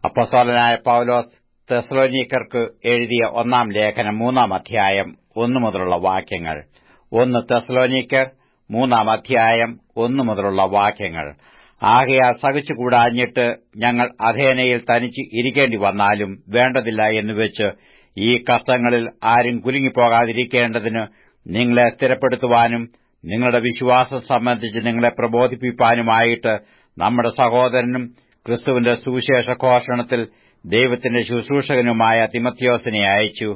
അപ്പസ്തോലനായ പൌലോസ് തെസ്ലോനിക്കർക്ക് എഴുതിയ ഒന്നാം ലേഖനം മൂന്നാം അധ്യായം ഒന്നു മുതലുള്ള വാക്യങ്ങൾ ഒന്ന് തെസ്ലോനിക്കർ മൂന്നാം അധ്യായം ഒന്നു മുതലുള്ള വാക്യങ്ങൾ ആകയാൽ സഹിച്ചുകൂടാഞ്ഞിട്ട് ഞങ്ങൾ അധേനയിൽ തനിച്ച് ഇരിക്കേണ്ടി വന്നാലും വേണ്ടതില്ല എന്നുവെച്ച് ഈ കഷ്ടങ്ങളിൽ ആരും കുലുങ്ങിപ്പോകാതിരിക്കേണ്ടതിന് നിങ്ങളെ സ്ഥിരപ്പെടുത്തുവാനും നിങ്ങളുടെ വിശ്വാസം സംബന്ധിച്ച് നിങ്ങളെ പ്രബോധിപ്പിക്കാനുമായിട്ട് നമ്മുടെ സഹോദരനും ക്രിസ്തുവിന്റെ സുവിശേഷ ഘോഷണത്തിൽ ദൈവത്തിന്റെ ശുശ്രൂഷകനുമായ തിമത്യോസിനെ അയച്ചു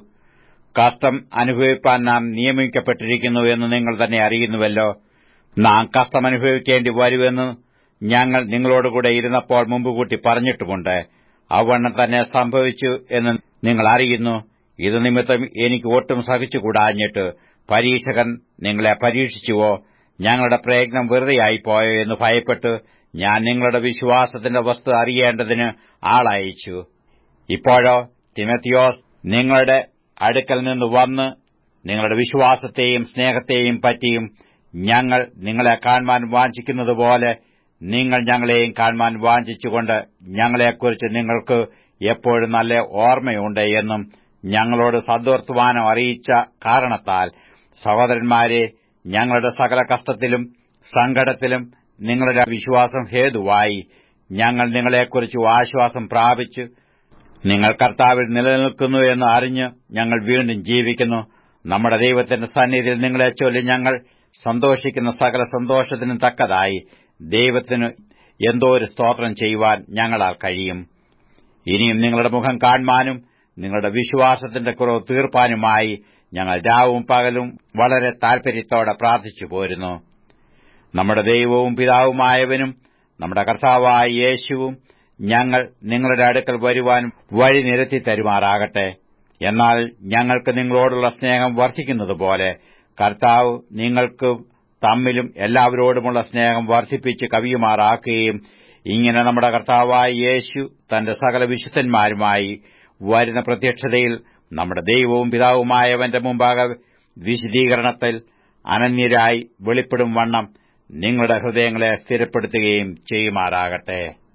കഷ്ടം അനുഭവിപ്പാൻ നാം നിയമിക്കപ്പെട്ടിരിക്കുന്നു എന്ന് നിങ്ങൾ തന്നെ അറിയുന്നുവല്ലോ നാം കഷ്ടം അനുഭവിക്കേണ്ടി വരുമെന്ന് ഞങ്ങൾ നിങ്ങളോടുകൂടെ ഇരുന്നപ്പോൾ മുമ്പുകൂട്ടി പറഞ്ഞിട്ടുമുണ്ട് അവണ്ണം തന്നെ സംഭവിച്ചു എന്ന് നിങ്ങൾ അറിയുന്നു ഇത് നിമിത്തം എനിക്ക് ഒട്ടും സഹിച്ചുകൂടാഞ്ഞിട്ട് പരീക്ഷകൻ നിങ്ങളെ പരീക്ഷിച്ചുവോ ഞങ്ങളുടെ പ്രയത്നം വെറുതെയായിപ്പോയോ എന്ന് ഭയപ്പെട്ട് ഞാൻ നിങ്ങളുടെ വിശ്വാസത്തിന്റെ വസ്തു അറിയേണ്ടതിന് ആളയച്ചു ഇപ്പോഴോ തിമത്തിയോസ് നിങ്ങളുടെ അടുക്കൽ നിന്ന് വന്ന് നിങ്ങളുടെ വിശ്വാസത്തെയും സ്നേഹത്തെയും പറ്റിയും ഞങ്ങൾ നിങ്ങളെ കാണുവാൻ വാഞ്ചിക്കുന്നതുപോലെ നിങ്ങൾ ഞങ്ങളെയും കാണുവാൻ വാഞ്ചിച്ചുകൊണ്ട് ഞങ്ങളെക്കുറിച്ച് നിങ്ങൾക്ക് എപ്പോഴും നല്ല ഓർമ്മയുണ്ട് എന്നും ഞങ്ങളോട് സദ്വർത്തമാനം അറിയിച്ച കാരണത്താൽ സഹോദരന്മാരെ ഞങ്ങളുടെ സകല കഷ്ടത്തിലും സങ്കടത്തിലും നിങ്ങളുടെ വിശ്വാസം ഹേതുവായി ഞങ്ങൾ നിങ്ങളെക്കുറിച്ച് ആശ്വാസം പ്രാപിച്ച് നിങ്ങൾ കർത്താവിൽ നിലനിൽക്കുന്നു എന്ന് അറിഞ്ഞ് ഞങ്ങൾ വീണ്ടും ജീവിക്കുന്നു നമ്മുടെ ദൈവത്തിന്റെ സന്നിധിയിൽ നിങ്ങളെ ചൊല്ലി ഞങ്ങൾ സന്തോഷിക്കുന്ന സകല സന്തോഷത്തിനും തക്കതായി ദൈവത്തിന് എന്തോ ഒരു സ്തോത്രം ചെയ്യുവാൻ ഞങ്ങളാൽ കഴിയും ഇനിയും നിങ്ങളുടെ മുഖം കാണുവാനും നിങ്ങളുടെ വിശ്വാസത്തിന്റെ കുറവ് തീർപ്പാനുമായി ഞങ്ങൾ രാവും പകലും വളരെ താൽപര്യത്തോടെ പ്രാർത്ഥിച്ചു പോരുന്നു നമ്മുടെ ദൈവവും പിതാവുമായവനും നമ്മുടെ കർത്താവായ യേശുവും ഞങ്ങൾ നിങ്ങളുടെ അടുക്കൽ വരുവാൻ വഴി നിരത്തി തരുമാറാകട്ടെ എന്നാൽ ഞങ്ങൾക്ക് നിങ്ങളോടുള്ള സ്നേഹം വർദ്ധിക്കുന്നതുപോലെ കർത്താവ് നിങ്ങൾക്ക് തമ്മിലും എല്ലാവരോടുമുള്ള സ്നേഹം വർദ്ധിപ്പിച്ച് കവിയുമാറാക്കുകയും ഇങ്ങനെ നമ്മുടെ കർത്താവായ യേശു തന്റെ സകല വിശുദ്ധന്മാരുമായി വരുന്ന പ്രത്യക്ഷതയിൽ നമ്മുടെ ദൈവവും പിതാവുമായവന്റെ മുമ്പാകെ വിശദീകരണത്തിൽ അനന്യരായി വെളിപ്പെടും വണ്ണം നിങ്ങളുടെ ഹൃദയങ്ങളെ സ്ഥിരപ്പെടുത്തുകയും ചെയ്യുമാറാകട്ടെ